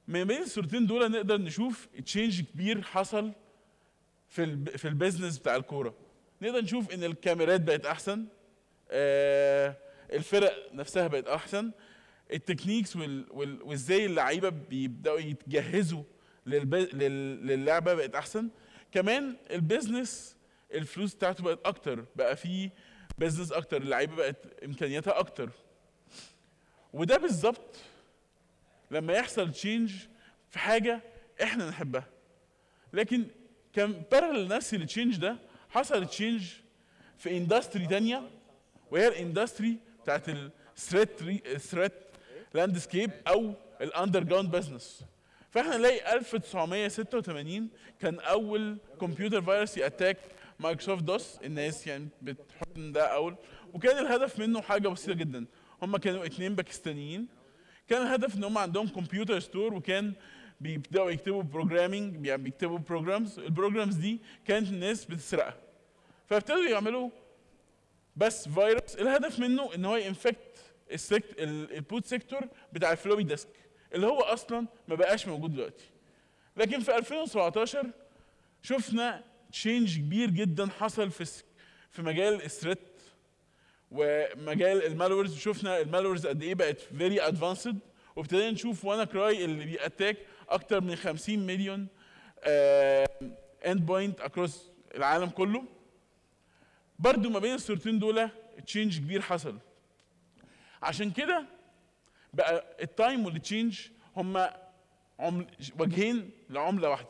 ما بين الصورتين دول نقدر نشوف تشينج كبير حصل في ال في البيزنس بتاع الكوره نقدر نشوف ان الكاميرات بقت احسن آه الفرق نفسها بقت احسن التكنيكس وال وال وازاي اللعيبه بيبداوا يتجهزوا للب... لل... للعبه بقت احسن كمان البيزنس الفلوس بتاعته بقت اكتر بقى فيه بيزنس اكتر اللعيبه بقت امكانياتها اكتر وده بالظبط لما يحصل تشينج في حاجه احنا نحبها لكن كان بارل نفس التشينج ده حصل تشينج في اندستري تانية وهي الاندستري بتاعت الثريت الثريت لاندسكيب او الاندر جراوند بزنس فاحنا نلاقي 1986 كان اول كمبيوتر فيروس ياتاك مايكروسوفت دوس الناس يعني بتحط إن ده اول وكان الهدف منه حاجه بسيطه جدا هم كانوا اتنين باكستانيين كان الهدف ان هم عندهم كمبيوتر ستور وكان بيبداوا يكتبوا بروجرامينج يعني بيكتبوا بروجرامز البروجرامز دي كانت الناس بتسرقها فابتدوا يعملوا بس فيروس الهدف منه ان هو ينفكت السكت البوت سيكتور بتاع الفلوبي ديسك اللي هو اصلا ما بقاش موجود دلوقتي لكن في 2017 شفنا تشينج كبير جدا حصل في الس- في مجال الثريت ومجال المالورز شفنا المالورز قد ايه بقت فيري ادفانسد وابتدينا نشوف وانا كراي اللي بيأتاك اكتر من 50 مليون اند بوينت اكروس العالم كله برضو ما بين الصورتين دول تشينج كبير حصل عشان كده بقى التايم والتشينج هما عمل وجهين لعمله واحده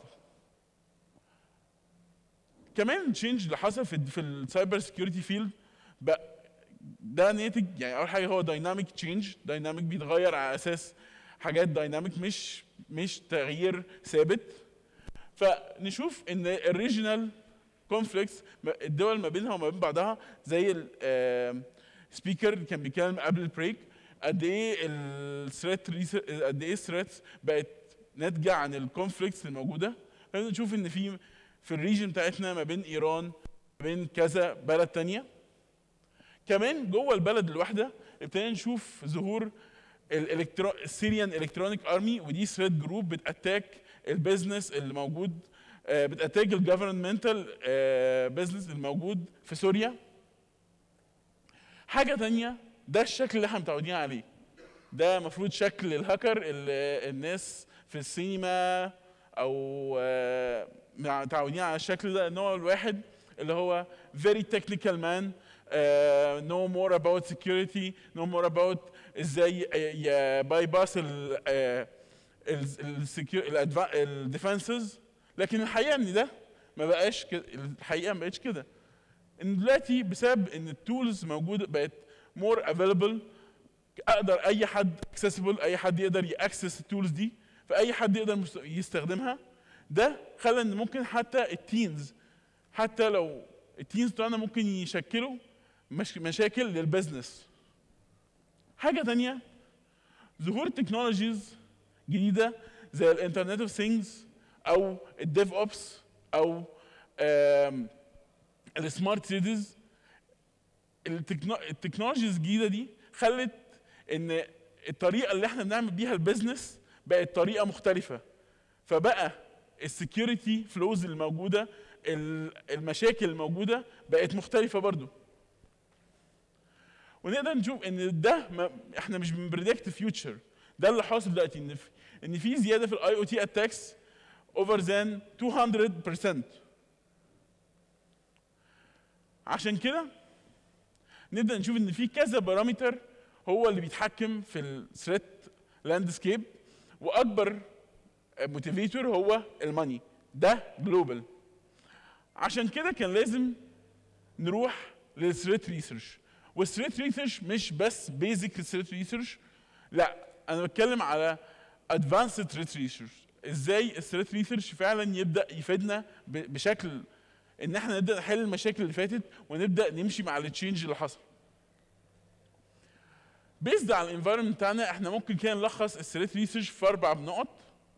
كمان التشينج اللي حصل في في السايبر سكيورتي فيلد بقى ده ناتج يعني اول حاجه هو دايناميك تشينج دايناميك بيتغير على اساس حاجات دايناميك مش مش تغيير ثابت فنشوف ان الريجنال كونفليكتس الدول ما بينها وما بين بعضها زي السبيكر اللي كان بيتكلم قبل البريك قد ايه الثريت قد ايه الثريتس بقت ناتجه عن الكونفليكتس الموجوده خلينا نشوف ان في في الريجن بتاعتنا ما بين ايران ما بين كذا بلد تانية كمان جوه البلد الواحده ابتدينا نشوف ظهور الالكترو السيريان الكترونيك ارمي ودي ثريت جروب بتاتاك البيزنس اللي موجود آه، بتاتاك الجفرمنتال بيزنس الموجود في سوريا حاجه تانية ده الشكل اللي احنا متعودين عليه ده المفروض شكل الهاكر اللي الناس في السينما او آه، متعودين على الشكل ده ان هو الواحد اللي هو very technical man uh, know more about security know more about ازاي باي باس ال الديفنسز لكن الحقيقه ان ده ما بقاش كده الحقيقه ما بقتش كده ان دلوقتي بسبب ان التولز موجوده بقت مور افيلبل اقدر اي حد اكسسبل اي حد يقدر ياكسس التولز دي فاي حد يقدر مست- يستخدمها ده خلى ان ممكن حتى التينز حتى لو التينز بتوعنا ممكن يشكلوا مش مشاكل للبزنس حاجه تانية ظهور تكنولوجيز جديده زي الانترنت اوف ثينجز او الديف اوبس او السمارت سيتيز التكنولوجيز الجديده دي خلت ان الطريقه اللي احنا بنعمل بيها البيزنس بقت طريقه مختلفه فبقى السكيورتي فلوز الموجوده ال- المشاكل الموجوده بقت مختلفه برضو ونقدر نشوف ان ده ما احنا مش بنبريدكت فيوتشر ده اللي حاصل دلوقتي ان في ان في زياده في الاي او تي اتاكس اوفر ذان 200% عشان كده نبدا نشوف ان في كذا بارامتر هو اللي بيتحكم في الثريت لاندسكيب واكبر موتيفيتور هو الماني ده جلوبال عشان كده كان لازم نروح للثريت ريسيرش والثريت ريسيرش مش بس بيزك ثريت ريسيرش لا انا بتكلم على ادفانسد ثريت ريسيرش ازاي الثريت ريسيرش فعلا يبدا يفيدنا ب- بشكل ان احنا نبدا نحل المشاكل اللي فاتت ونبدا نمشي مع التشينج اللي حصل بيزد على الانفايرمنت بتاعنا احنا ممكن كده نلخص الثريت ريسيرش في اربع نقط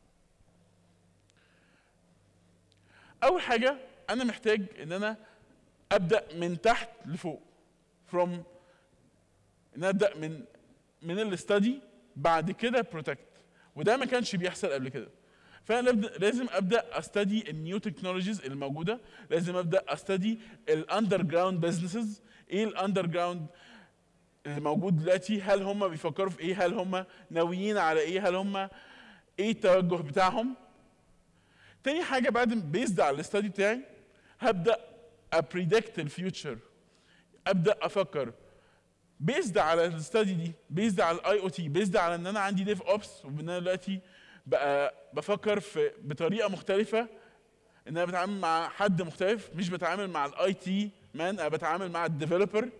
اول حاجه انا محتاج ان انا ابدا من تحت لفوق from ان أنا ابدا من من الاستدي بعد كده بروتكت وده ما كانش بيحصل قبل كده فانا لابد- لازم ابدا استدي النيو تكنولوجيز الموجوده لازم ابدا استدي الاندر جراوند بزنسز ايه الاندر جراوند اللي موجود دلوقتي هل هم بيفكروا في ايه هل هم ناويين على ايه هل هم ايه التوجه بتاعهم تاني حاجه بعد بيزد على الاستادي بتاعي هبدا ابريدكت الفيوتشر ابدا افكر بيزد على الاستادي دي بيزد على الاي او تي بيزد على ان انا عندي ديف اوبس وان انا دلوقتي بقى بفكر في بطريقه مختلفه ان انا بتعامل مع حد مختلف مش بتعامل مع الاي تي مان انا بتعامل مع الديفلوبر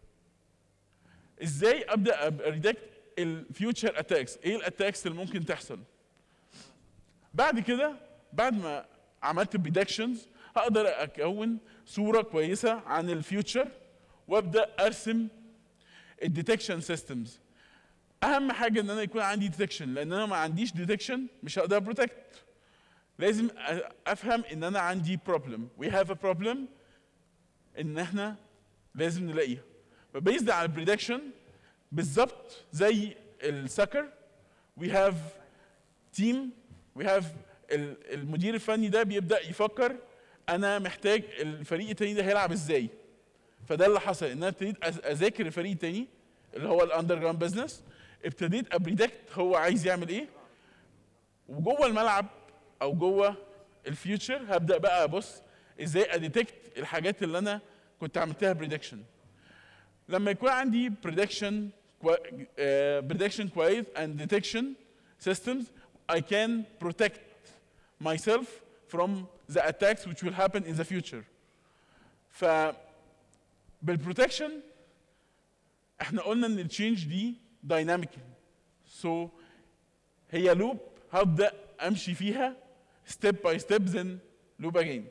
ازاي ابدا اريدكت الفيوتشر اتاكس ايه الاتاكس اللي ممكن تحصل بعد كده بعد ما عملت بريدكشنز هقدر اكون صوره كويسه عن الفيوتشر وابدا ارسم الديتكشن سيستمز اهم حاجه ان انا يكون عندي ديتكشن لان انا ما عنديش ديتكشن مش هقدر بروتكت لازم أ- افهم ان انا عندي بروبلم وي هاف ا بروبلم ان احنا لازم نلاقيها فبيزد على البريدكشن بالظبط زي السكر وي هاف تيم وي هاف المدير الفني ده بيبدا يفكر انا محتاج الفريق التاني ده هيلعب ازاي فده اللي حصل ان انا ابتديت أز- اذاكر الفريق التاني اللي هو الاندر جراوند بزنس ابتديت ابريدكت هو عايز يعمل ايه وجوه الملعب او جوه الفيوتشر هبدا بقى ابص ازاي اديتكت الحاجات اللي انا كنت عملتها بريدكشن لما يكون عندي prediction كوا- آه، prediction كويس and detection systems I can protect myself from the attacks which will happen in the future. ف بالبروتكشن احنا قلنا ان التشينج دي دايناميك سو هي لوب هبدا امشي فيها ستيب باي ستيب then لوب اجين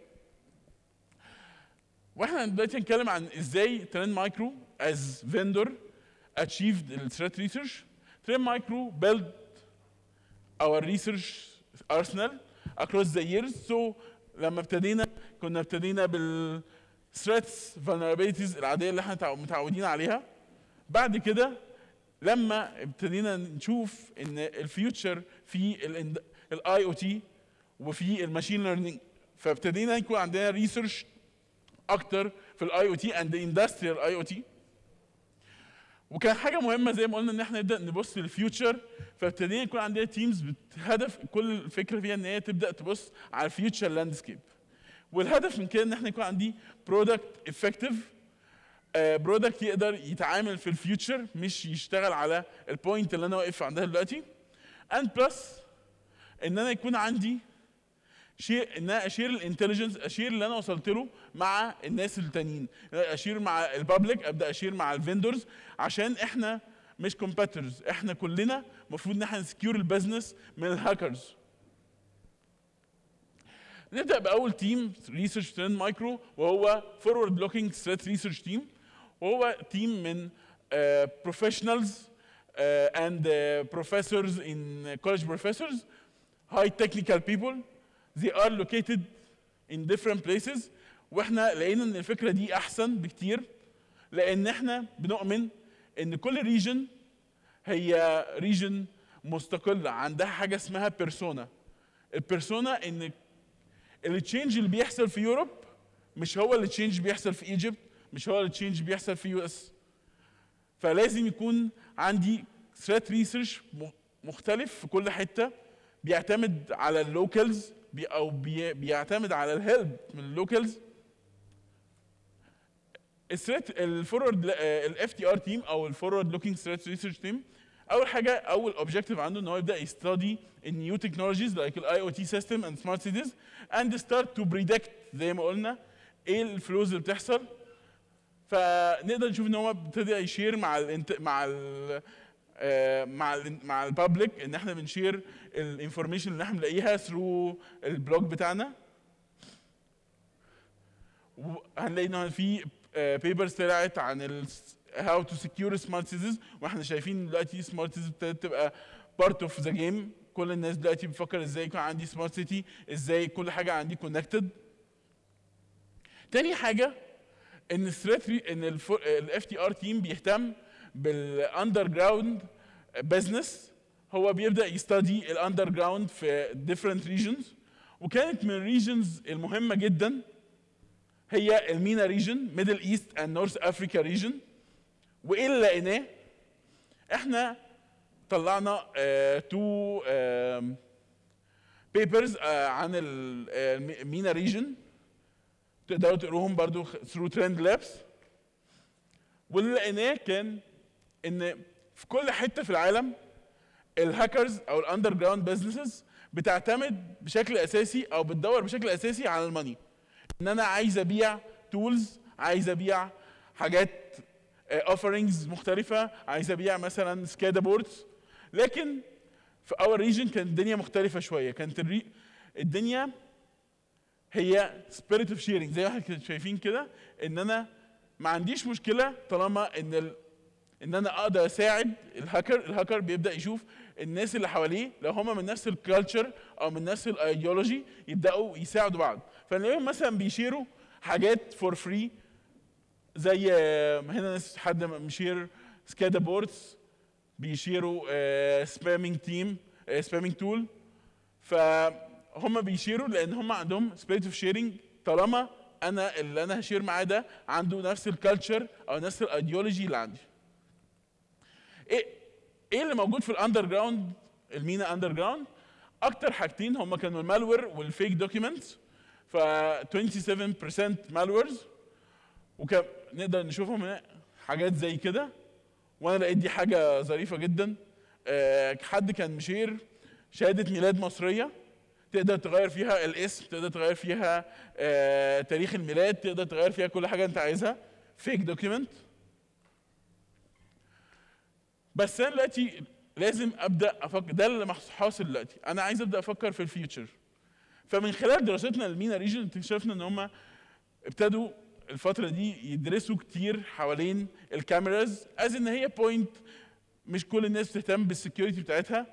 واحنا دلوقتي هنتكلم عن ازاي ترند مايكرو as vendor achieved the threat research ترند مايكرو built our research arsenal across the years so لما ابتدينا كنا ابتدينا بال threats vulnerabilities العاديه اللي احنا متعو- متعودين عليها بعد كده لما ابتدينا نشوف ان الفيوتشر في الاي او تي وفي الماشين ليرنينج فابتدينا يكون عندنا ريسيرش اكتر في الاي او تي اند اندستريال اي او تي وكان حاجه مهمه زي ما قلنا ان احنا نبدا نبص للفيوتشر فابتدينا يكون عندنا تيمز هدف كل الفكره فيها ان هي تبدا تبص على الفيوتشر لاندسكيب والهدف من كده ان احنا يكون عندي برودكت افكتيف برودكت يقدر يتعامل في الفيوتشر مش يشتغل على البوينت اللي انا واقف عندها دلوقتي اند بلس ان انا يكون عندي شيء ان انا اشير الانتليجنس اشير اللي انا وصلت له مع الناس التانيين اشير مع البابليك ابدا اشير مع الفيندورز عشان احنا مش كومبيتيتورز احنا كلنا المفروض ان احنا نسكيور البزنس من الهاكرز نبدا باول تيم ريسيرش ترند مايكرو وهو فورورد لوكينج ثريت ريسيرش تيم وهو تيم من بروفيشنالز اند بروفيسورز ان كولج بروفيسورز high technical people they are located in different places واحنا لقينا ان الفكره دي احسن بكتير لان احنا بنؤمن ان كل ريجن هي ريجن مستقله عندها حاجه اسمها بيرسونا البيرسونا ان التشينج اللي بيحصل في يوروب مش هو اللي تشينج بيحصل في ايجيبت مش هو اللي تشينج بيحصل في يو اس فلازم يكون عندي ثريت ريسيرش مختلف في كل حته بيعتمد على اللوكالز بي او بي بيعتمد على الهيلب من اللوكالز الثريت الفورورد الاف تي ار تيم او الفورورد لوكينج ثريت ريسيرش تيم اول حاجه اول اوبجيكتيف عنده ان هو يبدا يستدي النيو تكنولوجيز لايك الاي او تي سيستم اند سمارت سيتيز اند ستارت تو بريدكت زي ما قلنا ايه الفلوز اللي بتحصل فنقدر نشوف ان هو ابتدى يشير مع ال مع ال مع ال مع البابليك ان احنا بنشير الانفورميشن اللي احنا بنلاقيها ثرو البلوج بتاعنا وهنلاقي ان في بيبرز طلعت عن ال هاو تو سكيور سمارت سيتيز واحنا شايفين دلوقتي سمارت سيتيز ابتدت تبقى بارت اوف ذا جيم كل الناس دلوقتي بتفكر ازاي يكون عندي سمارت سيتي ازاي كل حاجه عندي كونكتد تاني حاجه ان الثريت ان الاف تي ار تيم بيهتم بالاندر جراوند بزنس هو بيبدا يستدي الاندر جراوند في different regions وكانت من الريجنز المهمه جدا هي المينا ريجن ميدل ايست اند نورث افريكا ريجن وايه اللي لقيناه احنا طلعنا تو بيبرز عن المينا ريجن تقدروا تقروهم برضو ثرو ترند لابس واللي لقيناه كان ان في كل حته في العالم الهاكرز او الاندر جراوند بزنسز بتعتمد بشكل اساسي او بتدور بشكل اساسي على الماني ان انا عايز ابيع تولز عايز ابيع حاجات اوفرنجز مختلفه عايز ابيع مثلا سكادا بوردز لكن في اور ريجن كانت الدنيا مختلفه شويه كانت الري... الدنيا هي سبيريت اوف شيرنج زي ما احنا شايفين كده ان انا ما عنديش مشكله طالما ان ال... ان انا اقدر اساعد الهاكر الهاكر بيبدا يشوف الناس اللي حواليه لو هم من نفس الكالتشر او من نفس الايديولوجي يبداوا يساعدوا بعض فنلاقيهم مثلا بيشيروا حاجات فور فري زي هنا ناس حد مشير سكادا بوردز بيشيروا سبامينج تيم سبامينج تول فهم بيشيروا لان هم عندهم سبيريت اوف شيرنج طالما انا اللي انا هشير معاه ده عنده نفس الكالتشر او نفس الايديولوجي اللي عندي ايه ايه اللي موجود في الاندر جراوند المينا اندر جراوند اكتر حاجتين هم كانوا المالوير والفيك دوكيومنتس ف 27% مالويرز ونقدر نشوفهم هنا حاجات زي كده وانا لقيت دي حاجه ظريفه جدا أه حد كان مشير شهاده ميلاد مصريه تقدر تغير فيها الاسم تقدر تغير فيها أه تاريخ الميلاد تقدر تغير فيها كل حاجه انت عايزها فيك دوكيومنت بس انا دلوقتي لازم ابدا افكر ده اللي حاصل دلوقتي انا عايز ابدا افكر في الفيوتشر فمن خلال دراستنا للمينا ريجن اكتشفنا ان هم ابتدوا الفتره دي يدرسوا كتير حوالين الكاميراز از ان هي بوينت مش كل الناس بتهتم بالسكيورتي بتاعتها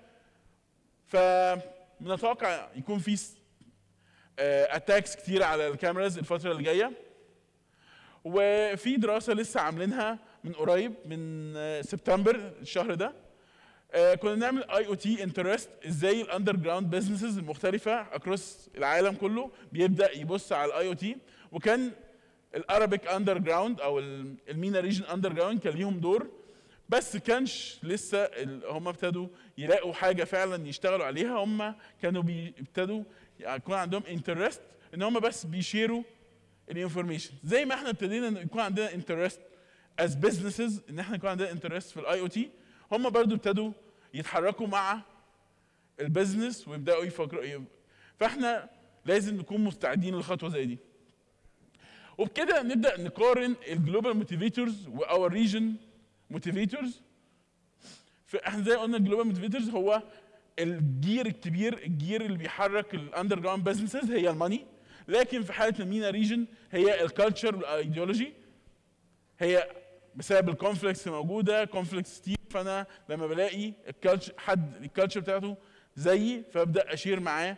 فنتوقع يكون في اتاكس كتير على الكاميراز الفتره اللي جايه وفي دراسه لسه عاملينها من قريب من سبتمبر الشهر ده كنا نعمل اي او تي انترست ازاي الاندر جراوند بزنسز المختلفه اكروس العالم كله بيبدا يبص على الاي او تي وكان الارابيك اندر جراوند او المينا ريجن اندر جراوند كان ليهم دور بس كانش لسه هم ابتدوا يلاقوا حاجه فعلا يشتغلوا عليها هم كانوا بيبتدوا يكون عندهم انترست ان هم بس بيشيروا الانفورميشن زي ما احنا ابتدينا يكون عندنا انترست از بزنسز ان احنا يكون عندنا انترست في الاي او تي هم برضو ابتدوا يتحركوا مع البزنس ويبداوا يفكروا فاحنا لازم نكون مستعدين لخطوه زي دي وبكده نبدا نقارن الجلوبال موتيفيتورز واور ريجن موتيفيتورز فاحنا زي قلنا الجلوبال موتيفيتورز هو الجير الكبير الجير اللي بيحرك الاندر جراوند بزنسز هي الماني لكن في حاله المينا ريجن هي الكالتشر والايديولوجي هي بسبب الكونفليكتس موجوده كونفليكتس كتير فانا لما بلاقي الكالتشر حد الكالتشر بتاعته زيي فابدا اشير معاه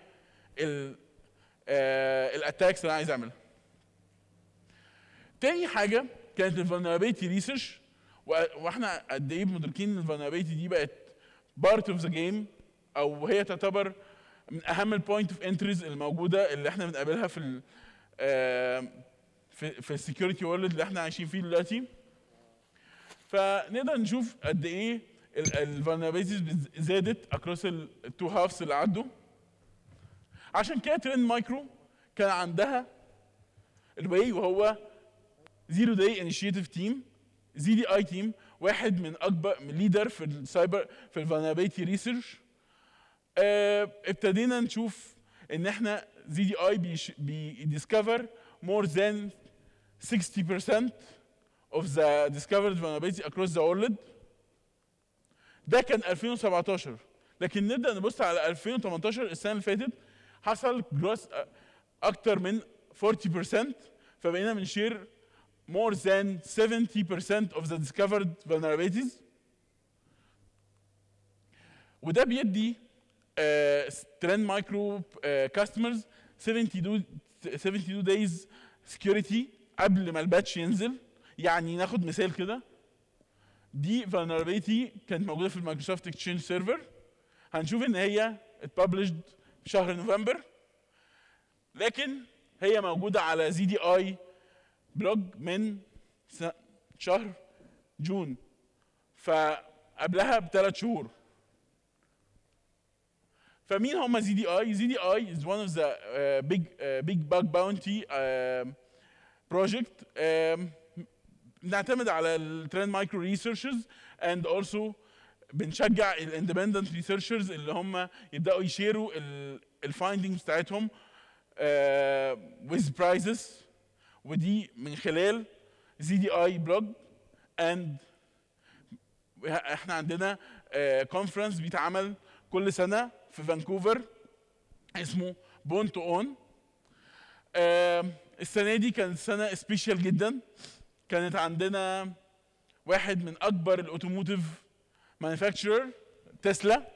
الاتاكس اللي انا عايز اعملها تاني حاجه كانت الفولنربيلتي ريسيرش واحنا قد ايه مدركين ان الفولنربيلتي دي بقت بارت اوف ذا جيم او هي تعتبر من اهم البوينت اوف انتريز الموجوده اللي احنا بنقابلها في ال في في السكيورتي وورلد اللي احنا عايشين فيه دلوقتي فنقدر نشوف قد ايه الفولنربيلتيز زادت اكروس التو هافس اللي عدوا عشان كده ترند مايكرو كان عندها الواي وهو زيرو داي انيشيتيف تيم زي دي اي تيم واحد من اكبر من ليدر في السايبر في الفولنربيلتي ريسيرش ابتدينا نشوف ان احنا زي دي اي بيديسكفر more than 60% of the discovered vulnerability across the world ده كان 2017 لكن نبدا نبص على 2018 السنه اللي فاتت حصل جروس اكتر من 40% فبقينا بنشير more than 70% of the discovered vulnerabilities وده بيدي ترند مايكرو كاستمرز 72 72 days security قبل ما الباتش ينزل يعني ناخد مثال كده دي vulnerability كانت موجوده في المايكروسوفت اكسشينج سيرفر هنشوف ان هي اتببلشد في شهر نوفمبر لكن هي موجوده على زي دي اي بلوج من س- شهر جون فقبلها بثلاث شهور فمين هم زي دي اي؟ زي دي اي is one of the uh, big uh, big bug bounty um, project um, بنعتمد على الترند مايكرو ريسيرشرز اند اولسو بنشجع الاندبندنت ريسيرشرز اللي هم يبداوا يشيروا الفايندنجز بتاعتهم with prizes ودي من خلال زي دي اي بلوج اند احنا عندنا كونفرنس بيتعمل كل سنه في فانكوفر اسمه بون تو اون السنه دي كانت سنه سبيشال جدا كانت عندنا واحد من اكبر الاوتوموتيف مانيفاكتشرر تسلا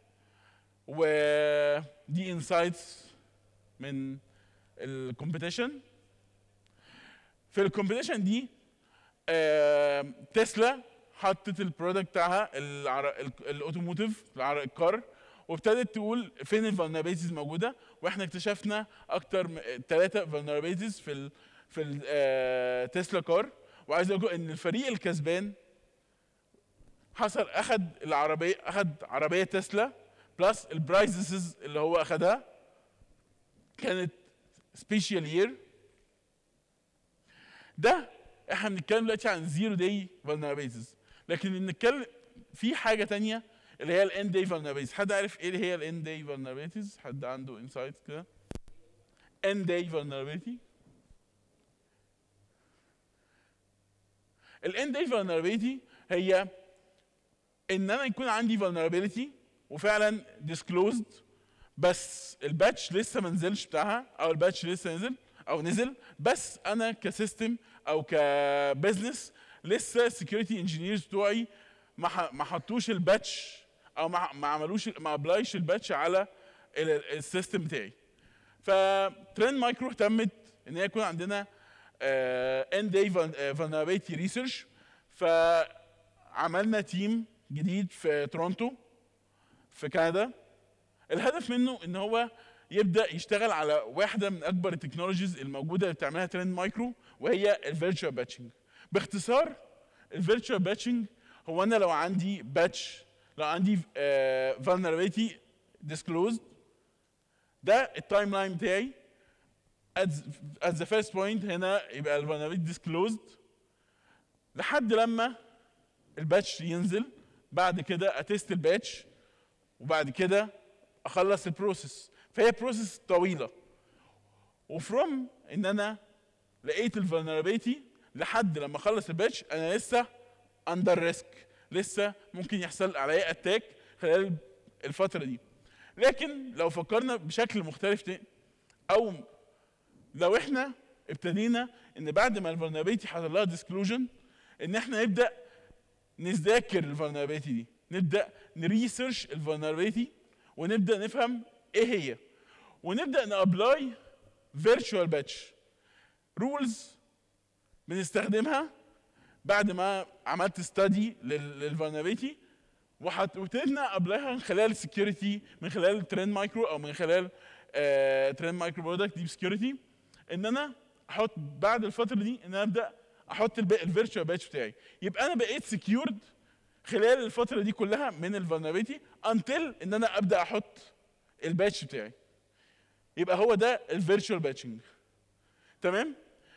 ودي انسايتس من الكومبيتيشن في الكومبيتيشن دي آه، تسلا حطت البرودكت بتاعها العر... ال- الاوتوموتيف العر- الكار وابتدت تقول فين الفولنربيلتيز موجوده واحنا اكتشفنا اكتر من ثلاثه فولنربيلتيز في ال في التسلا كار وعايز اقول لكم ان الفريق الكسبان حصل اخد العربيه اخد عربيه تسلا بلس البرايزز اللي هو اخدها كانت سبيشال يير ده احنا بنتكلم دلوقتي عن زيرو داي فولنربيلتيز لكن بنتكلم في حاجه تانية اللي هي الان داي فولنربيلتيز حد عارف ايه اللي هي الان داي فولنربيلتيز حد عنده انسايتس كده ان داي فولنربيلتي الان داي فولنربيلتي هي ان انا يكون عندي vulnerability وفعلا disclosed بس الباتش لسه ما نزلش بتاعها او الباتش لسه نزل او نزل بس انا كسيستم او كبزنس لسه السكيورتي انجينيرز بتوعي ما ح- ما حطوش الباتش او ما ما عملوش ما ابلايش الباتش على السيستم بتاعي فترند مايكرو اهتمت ان هي يكون عندنا ان داي vulnerability ريسيرش فعملنا تيم جديد في تورونتو في كندا الهدف منه ان هو يبدا يشتغل على واحده من اكبر التكنولوجيز الموجوده اللي بتعملها ترند مايكرو وهي الفيرتشوال باتشنج باختصار الفيرتشوال باتشنج هو انا لو عندي باتش لو عندي vulnerability disclosed ده التايم لاين بتاعي at at the first point هنا يبقى ال vulnerability disclosed لحد لما الباتش ينزل بعد كده اتست الباتش وبعد كده اخلص البروسيس فهي بروسيس طويله وفروم ان انا لقيت الفولنربيلتي لحد لما اخلص الباتش انا لسه اندر ريسك لسه ممكن يحصل عليا اتاك خلال الفتره دي لكن لو فكرنا بشكل مختلف تاني او لو احنا ابتدينا ان بعد ما الفولنربيلتي حصل لها ديسكلوجن ان احنا نبدا نذاكر الفولنربيلتي دي نبدا نريسيرش الفولنربيلتي ونبدا نفهم ايه هي ونبدا نابلاي فيرتشوال باتش رولز بنستخدمها بعد ما عملت ستادي للفولنربيلتي وابتدينا ابلايها من خلال السكيورتي من خلال ترند مايكرو او من خلال ترند مايكرو برودكت ديب سكيورتي ان انا احط بعد الفتره دي ان انا ابدا احط الفيرتشوال باتش بتاعي يبقى انا بقيت سكيورد خلال الفتره دي كلها من الفولنربيلتي انتل ان انا ابدا احط الباتش بتاعي يبقى هو ده الفيرتشوال باتشنج تمام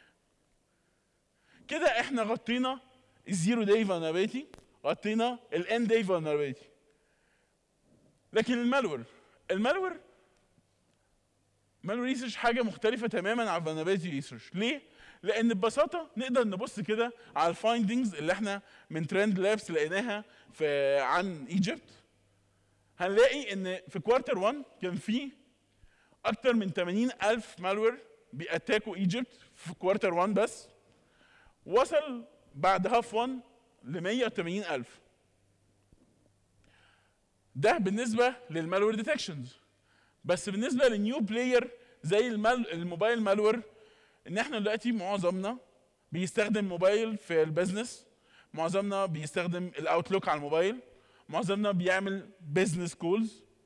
كده احنا غطينا الزيرو داي فولنربيلتي غطينا الان داي فولنربيلتي لكن المالور المالور مالور ريسيرش حاجه مختلفه تماما عن فولنربيلتي ريسيرش ليه لان ببساطه نقدر نبص كده على الفايندنجز اللي احنا من ترند لابس لقيناها في عن ايجيبت هنلاقي ان في كوارتر 1 كان في اكتر من 80 الف مالوير بيأتاكوا ايجيبت في كوارتر 1 بس وصل بعد هاف 1 ل 180 الف ده بالنسبه للمالوير ديتكشنز بس بالنسبه للنيو بلاير زي المال الموبايل مالوير ان احنا دلوقتي معظمنا بيستخدم موبايل في البيزنس معظمنا بيستخدم الاوتلوك على الموبايل معظمنا بيعمل بيزنس كولز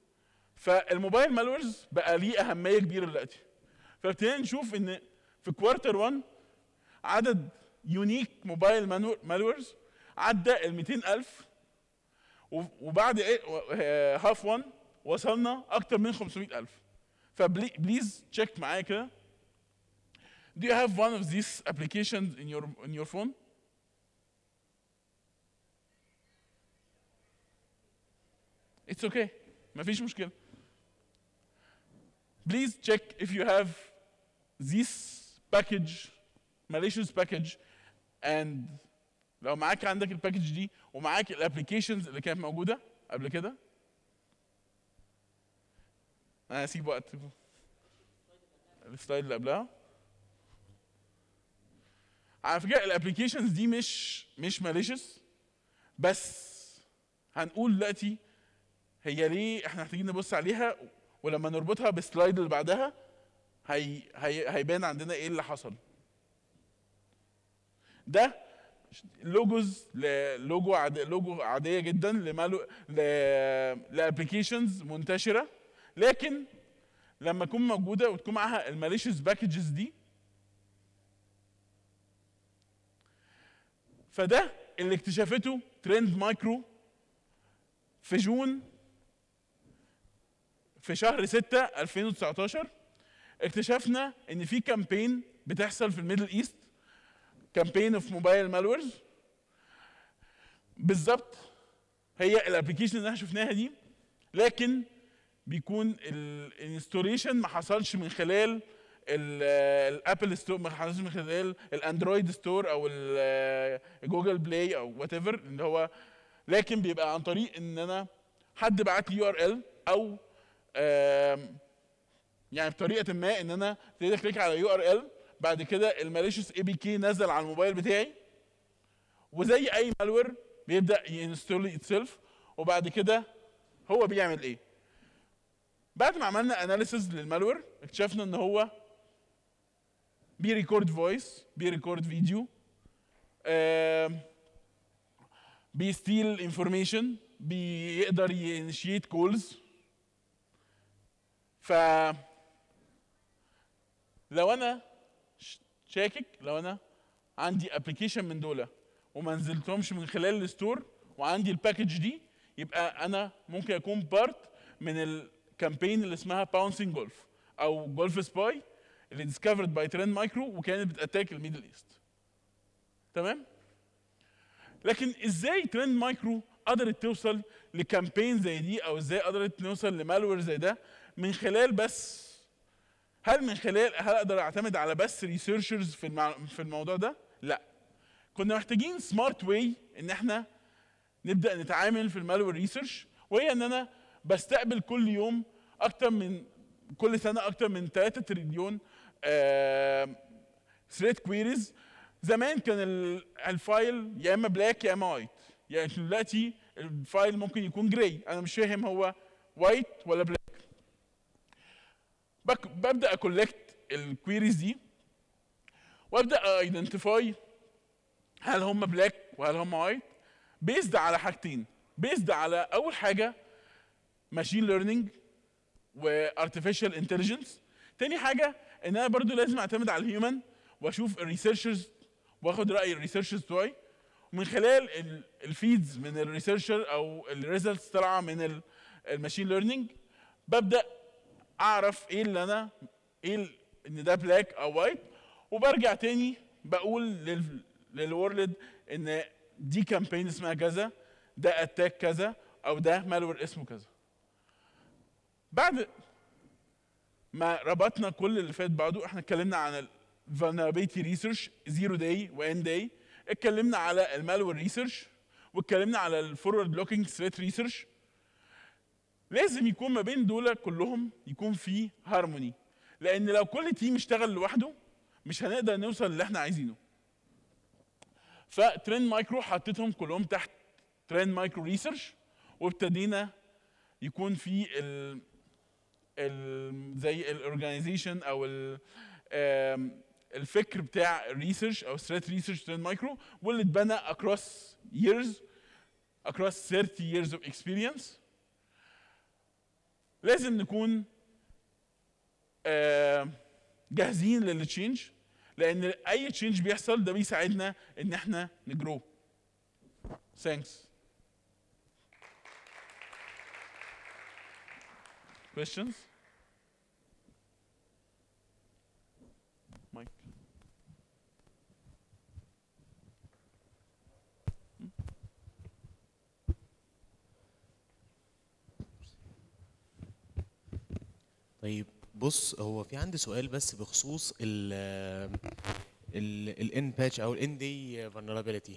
فالموبايل مالورز بقى ليه اهميه كبيره دلوقتي فابتدينا نشوف ان في كوارتر 1 عدد يونيك موبايل مالورز عدى ال 200000 وبعد هاف 1 وصلنا اكتر من 500000 فبليز تشيك معايا كده Do you have one of these applications in your in your phone? It's okay. مفيش مشكلة. Please check if you have this package, malicious package, and لو معاك عندك الباكج دي ومعاك الابلكيشنز اللي كانت موجودة قبل كده. انا هسيب وقت السلايد اللي قبلها. على فكره الابلكيشنز دي مش مش ماليشس بس هنقول دلوقتي هي ليه احنا محتاجين نبص عليها ولما نربطها بالسلايد اللي بعدها هي هي هيبان عندنا ايه اللي حصل ده لوجوز لوجو عاد لوجو عاديه جدا لمالو ل لابلكيشنز منتشره لكن لما تكون موجوده وتكون معاها الماليشيوس باكجز دي فده اللي اكتشفته ترند مايكرو في جون في شهر 6 2019 اكتشفنا ان في كامبين بتحصل في الميدل ايست كامبين اوف موبايل مالورز بالظبط هي الابلكيشن اللي احنا شفناها دي لكن بيكون الانستوليشن ما حصلش من خلال الابل ستور ما حصلش من خلال الاندرويد ستور او جوجل بلاي او وات ايفر اللي هو لكن بيبقى عن طريق ان انا حد بعت لي يو ار ال او يعني بطريقه ما ان انا ابتديت اكليك على يو ار ال بعد كده الماليشيوس اي بي كي نزل على الموبايل بتاعي وزي اي مالوير بيبدا ينستول اتسيلف وبعد كده هو بيعمل ايه بعد ما عملنا اناليسز للمالوير اكتشفنا ان هو بيريكورد فويس بيريكورد فيديو بيستيل انفورميشن بيقدر ينشيت كولز ف لو انا شاكك لو انا عندي ابلكيشن من دول وما نزلتهمش من خلال الستور وعندي الباكج دي يبقى انا ممكن اكون بارت من الكامبين اللي اسمها باونسينج جولف او جولف سباي اللي ديسكفرد باي ترند مايكرو وكانت بتاتاك الميدل ايست تمام لكن ازاي ترند مايكرو قدرت توصل لكامبين زي دي او ازاي قدرت نوصل لمالوير زي ده من خلال بس هل من خلال هل اقدر اعتمد على بس ريسيرشرز في المع... في الموضوع ده؟ لا كنا محتاجين سمارت واي ان احنا نبدا نتعامل في المالوير ريسيرش وهي ان انا بستقبل كل يوم اكتر من كل سنه اكتر من 3 تريليون ثريد كويريز زمان كان الفايل يا اما بلاك يا اما وايت يعني دلوقتي الفايل ممكن يكون جراي انا مش فاهم هو وايت ولا بلاك ببدا اكولكت الكويريز دي وابدا ايدنتيفاي هل هم بلاك وهل هم وايت بيزد على حاجتين بيزد على اول حاجه ماشين ليرنينج وارتفيشال انتليجنس تاني حاجه ان انا برضو لازم اعتمد على الهيومن واشوف الريسيرشرز واخد راي الريسيرشرز بتوعي ومن خلال الفيدز من الريسيرشر او الريزلتس طالعه من الماشين ليرنينج ببدا اعرف ايه اللي انا ايه ان ده بلاك او وايت وبرجع تاني بقول للورلد ان دي كامبين اسمها كذا ده اتاك كذا او ده مالور اسمه كذا بعد ما ربطنا كل اللي فات بعضه احنا اتكلمنا عن الفولنربيلتي ريسيرش زيرو داي وان داي اتكلمنا على المالور ريسيرش واتكلمنا على الفورورد لوكينج ثريت ريسيرش لازم يكون ما بين دول كلهم يكون في هارموني لان لو كل تيم اشتغل لوحده مش هنقدر نوصل اللي احنا عايزينه فترند مايكرو حطيتهم كلهم تحت ترند مايكرو ريسيرش وابتدينا يكون في ال ال زي الاورجنايزيشن او ال الفكر بتاع الريسيرش او ثريت ريسيرش ترند مايكرو واللي اتبنى across years across 30 years of experience لازم نكون آه، جاهزين للتشينج لان اي تشينج بيحصل ده بيساعدنا ان احنا نجرو ثانكس questions Mike طيب بص هو في عندي سؤال بس بخصوص ال ال الان باتش او الان دي vulnerability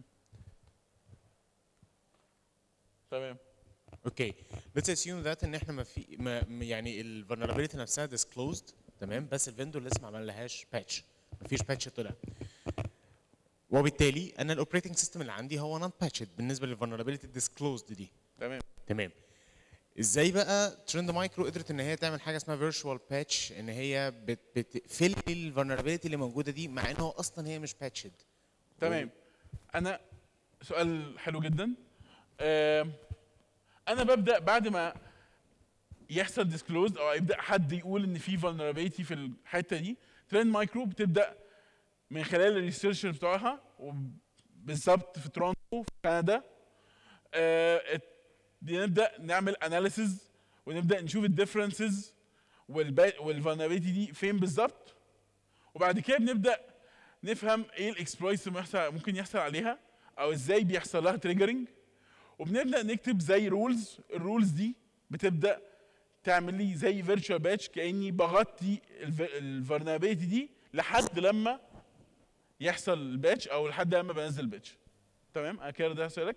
تمام اوكي let's assume that ان احنا ما في ما ما- يعني ال vulnerability نفسها disclosed تمام بس الفندور لسه ما عملهاش باتش ما فيش باتش طلع وبالتالي انا الاوبريتنج سيستم اللي عندي هو نون باتشد بالنسبه للفولنربيلتي disclosed دي تمام تمام ازاي بقى ترند مايكرو قدرت ان هي تعمل حاجه اسمها فيرتشوال باتش ان هي بت بتقفل لي الفولنربيلتي اللي موجوده دي مع ان هو اصلا هي مش باتشد تمام انا سؤال حلو جدا آم، انا ببدا بعد ما يحصل ديسكلوز او يبدا حد يقول ان في vulnerability في الحته دي ترند مايكرو بتبدا من خلال الريسيرشر بتوعها بالظبط في تورونتو في كندا آه، ات- نبدا نعمل اناليسز ونبدا نشوف الديفرنسز والفولنربيلتي دي فين بالظبط وبعد كده بنبدا نفهم ايه الاكسبلويتس ممكن يحصل عليها او ازاي بيحصل لها تريجرنج وبنبدا نكتب زي رولز الرولز دي بتبدا تعمل لي زي فيرتشوال باتش كاني بغطي الفولنربيلتي دي لحد لما يحصل الباتش او لحد لما بنزل الباتش تمام انا كده ده سؤالك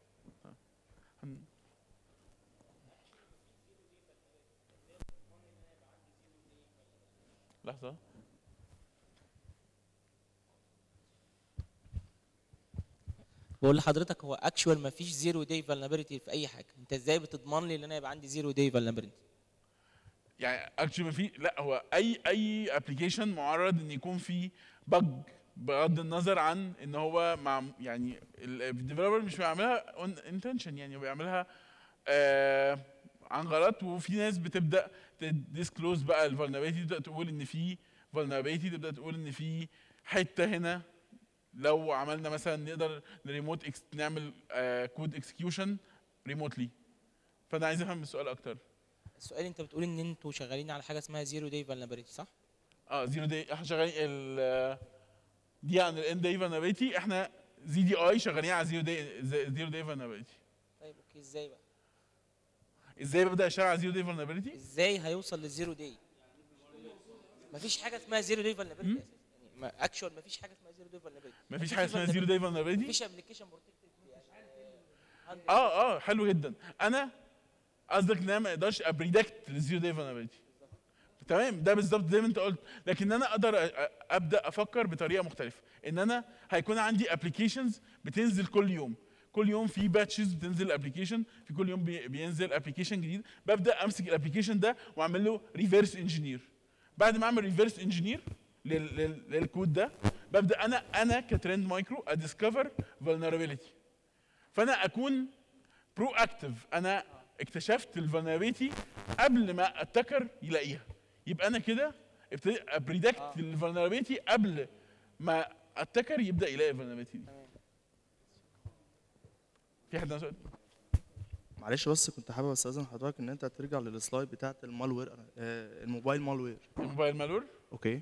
لحظه بقول لحضرتك هو اكشوال ما فيش زيرو داي فالنابيلتي في اي حاجه انت ازاي بتضمن لي ان انا يبقى عندي زيرو داي فالنابيلتي يعني اكشلي ما في لا هو اي اي ابلكيشن معرض ان يكون في بج بغض النظر عن ان هو مع يعني الديفلوبر مش بيعملها اون انتنشن يعني هو بيعملها آه عن غلط وفي ناس بتبدا تديسكلوز بقى الفولنربيلتي تبدا تقول ان في فولنربيلتي تبدا تقول ان في حته هنا لو عملنا مثلا نقدر نريموت إكس نعمل آه كود اكسكيوشن ريموتلي فانا عايز افهم السؤال اكتر السؤال انت بتقول ان انتوا شغالين على حاجه اسمها زيرو داي فالنابيلتي صح اه زيرو داي احنا شغالين ال دي عن الان داي فانابيلتي احنا زي دي اي شغالين على زيرو داي زيرو داي فانابيلتي طيب اوكي ازاي بقى ازاي ببدا اشتغل على زيرو داي فانابيلتي ازاي هيوصل للزيرو داي مفيش حاجه اسمها زيرو داي فالنابيلتي اساسا يعني اكشوال مفيش حاجه اسمها زيرو داي فالنابيلتي مفيش حاجه اسمها زيرو داي فانابيلتي مفيش ابلكيشن بروتكتد اه اه حلو جدا انا قصدك ان انا ما اقدرش ابريدكت للزيرو داي فانابيلتي تمام ده بالظبط زي ما انت قلت لكن انا اقدر أ- أ- ابدا افكر بطريقه مختلفه ان انا هيكون عندي ابلكيشنز بتنزل كل يوم كل يوم في باتشز بتنزل ابلكيشن في كل يوم بي- بينزل ابلكيشن جديد ببدا امسك الابلكيشن ده واعمل له ريفرس انجينير بعد ما اعمل ريفرس انجينير للكود ده ببدا انا انا كترند مايكرو اديسكفر فولنربيلتي فانا اكون برو اكتف انا اكتشفت الفولنربيلتي قبل ما اتكر يلاقيها يبقى انا كده ابتديت ابريدكت الفولنربيلتي قبل ما اتكر يبدا يلاقي الفولنربيلتي دي في حد عنده سؤال؟ معلش بس كنت حابب استاذن حضرتك ان انت ترجع للسلايد بتاعت المالوير آه، الموبايل مالوير الموبايل مالور اوكي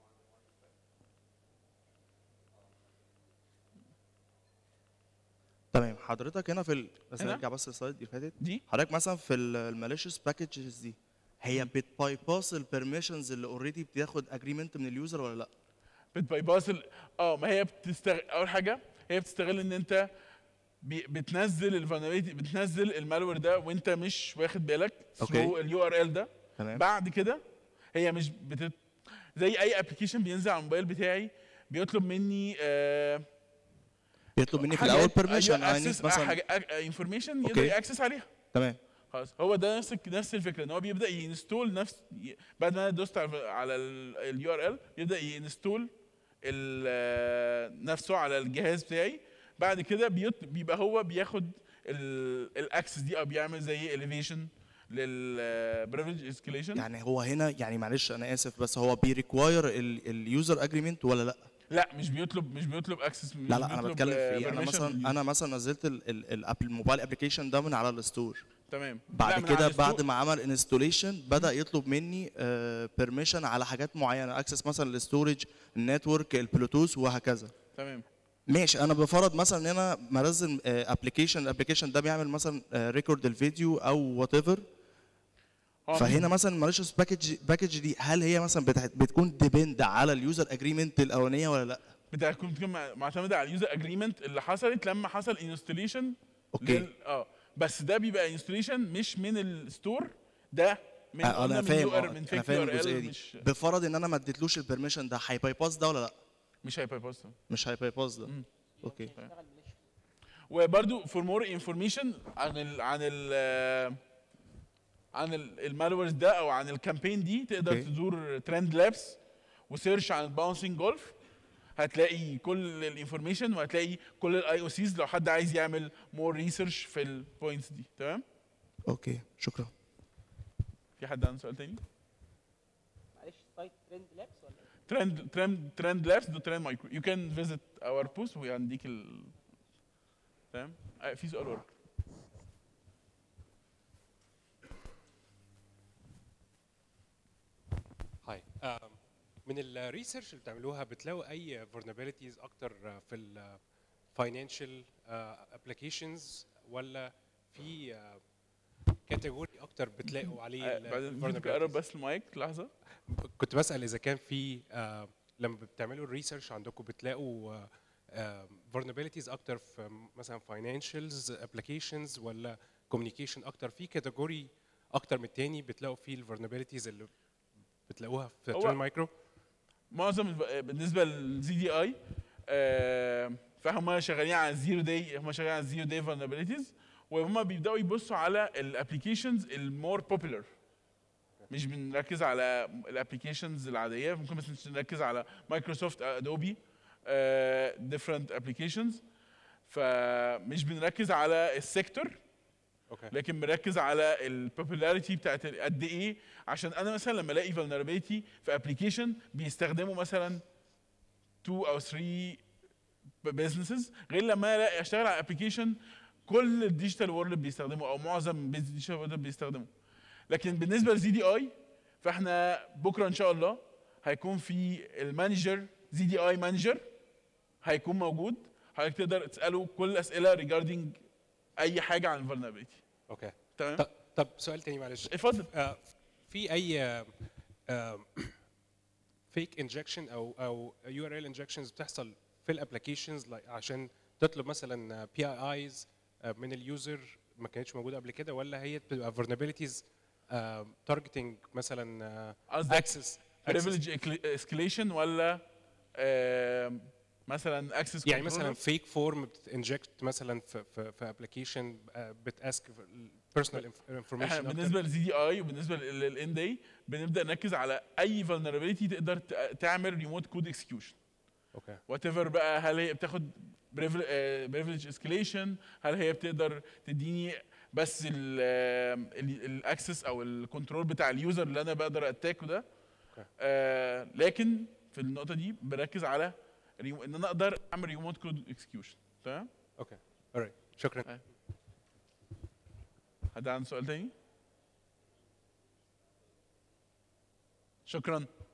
تمام حضرتك هنا في ال... بس هنا؟ نرجع بس للسلايد اللي فاتت دي حضرتك مثلا في الماليشيوس باكجز دي هي بتباي باس البرميشنز اللي اوريدي بتاخد اجريمنت من اليوزر ولا لا؟ بتباي باس ال- اه ما هي بتستغل اول حاجه هي بتستغل ان انت بي- بتنزل الفولنربيلتي بتنزل المالور ده وانت مش واخد بالك أوكي. ثرو اليو ار ال ده تمام بعد كده هي مش بتت... زي اي ابلكيشن بينزل على الموبايل بتاعي بيطلب مني آه يطلب مني في حاجات- الاول بيرميشن أيوة، يعني access- مثلا حاجه انفورميشن يقدر أوكي. ياكسس عليها تمام خلاص هو ده نفس الك- نفس الفكره ان هو بيبدا ينستول نفس ي- بعد ما انا دوست على على اليو ار ال يبدا ينستول ال- آه، نفسه على الجهاز بتاعي بعد كده بيط- بيبقى هو بياخد الاكسس دي او بيعمل زي اليفيشن للبريفليج اسكيليشن يعني هو هنا يعني معلش انا اسف بس هو بيريكواير اليوزر اجريمنت ولا لا لا مش بيطلب مش بيطلب اكسس لا لا انا بتكلم في ايه انا مثلا انا مثلا نزلت ال- ال- الأب- الموبايل ابلكيشن ده من على الستور تمام لا، بعد من كده على بعد الستور- ما عمل انستوليشن بدا يطلب مني بيرميشن على حاجات معينه اكسس مثلا للستورج النتورك البلوتوث وهكذا تمام ماشي انا بفرض مثلا ان انا منزل ابلكيشن الابلكيشن ده بيعمل مثلا ريكورد الفيديو او وات ايفر هو فهنا مثلا ماليشيوس باكج باكج دي هل هي مثلا بتاعت- بتكون ديبند على اليوزر اجريمنت الاولانيه ولا لا بتكون بتكون مع- معتمده على اليوزر اجريمنت اللي حصلت لما حصل انستليشن اوكي اه بس ده بيبقى انستليشن مش من الستور ده من آه، قلنا انا من فاهم UR آه، من انا فيك فاهم يو ار الجزئيه ال دي مش بفرض ان انا ما اديتلوش البرميشن ده هيباي باس ده ولا لا مش هيبقى باست مش هيباي باس ده مم. اوكي وبرده فور مور انفورميشن عن ال عن ال عن المالورز ده او عن الكامبين دي تقدر أوكي. تزور ترند لابس وسيرش عن الباونسنج جولف هتلاقي كل الانفورميشن وهتلاقي كل الاي او سيز لو حد عايز يعمل مور ريسيرش في البوينتس دي تمام اوكي شكرا في حد عنده سؤال تاني معلش سايت ترند لابس ولا ترند ترند ترند لابس دو ترند مايكرو يو كان فيزيت اور بوست وهنديك ال تمام آه، في سؤال ورا هاي آم، من الريسيرش اللي بتعملوها بتلاقوا اي vulnerabilities اكتر آه، في ال financial آه، applications ولا في كاتيجوري اكتر بتلاقوا عليه آه، ال بعدين ممكن تقرب vulnerabilities؟ بس المايك لحظه كنت بسأل إذا كان في آه، لما بتعملوا الريسيرش عندكم بتلاقوا آه، آه، vulnerabilities أكتر في مثلا financials applications ولا communication أكتر في كاتيجوري أكتر من التاني بتلاقوا فيه ال vulnerabilities اللي بتلاقوها في هو- ترين مايكرو معظم الب- بالنسبه للزي دي اي فهم شغالين على الزيرو داي هم شغالين على الزيرو داي فولنربيلتيز وهم بيبداوا يبصوا على الابلكيشنز المور بوبيلر مش بنركز على الابلكيشنز العاديه ممكن بس نركز على مايكروسوفت ادوبي ديفرنت ابلكيشنز فمش بنركز على السيكتور اوكي لكن مركز على البوبولاريتي بتاعت ال- قد ايه عشان انا مثلا لما الاقي vulnerability في ابلكيشن بيستخدموا مثلا 2 او 3 businesses غير لما الاقي اشتغل على ابلكيشن كل الديجيتال وورلد بيستخدمه او معظم الديجيتال وورلد بيستخدمه لكن بالنسبه لزي دي اي فاحنا بكره ان شاء الله هيكون في المانجر زي دي اي مانجر هيكون موجود حضرتك تقدر تساله كل الاسئله ريجاردنج اي حاجه عن vulnerability اوكي تمام طب طب سؤال تاني معلش اتفضل آه، في اي فيك انجكشن او او يو ار ال انجكشنز بتحصل في الابلكيشنز عشان تطلب مثلا بي اي ايز من اليوزر ما كانتش موجوده قبل كده ولا هي بتبقى vulnerabilities تارجتنج مثلا آه، قصدك access access. بريفليج اسكليشن ولا آم، مثلا اكسس يعني مثلا فيك فورم بتنجكت مثلا في في في ابلكيشن بتاسك بيرسونال احنا انفورميشن بالنسبه للزي دي اي وبالنسبه للان داي بنبدا نركز على اي vulnerability تقدر ت- تعمل ريموت كود اكسكيوشن اوكي وات ايفر بقى هل هي بتاخد بريفليج اسكليشن هل هي بتقدر تديني بس الاكسس او الكنترول بتاع اليوزر اللي انا بقدر اتاكه ده أوكي. آه لكن في النقطه دي بركز على ريمو- ان انا اقدر اعمل ريموت كود اكسكيوشن تمام اوكي alright شكرا حد عنده سؤال تاني شكرا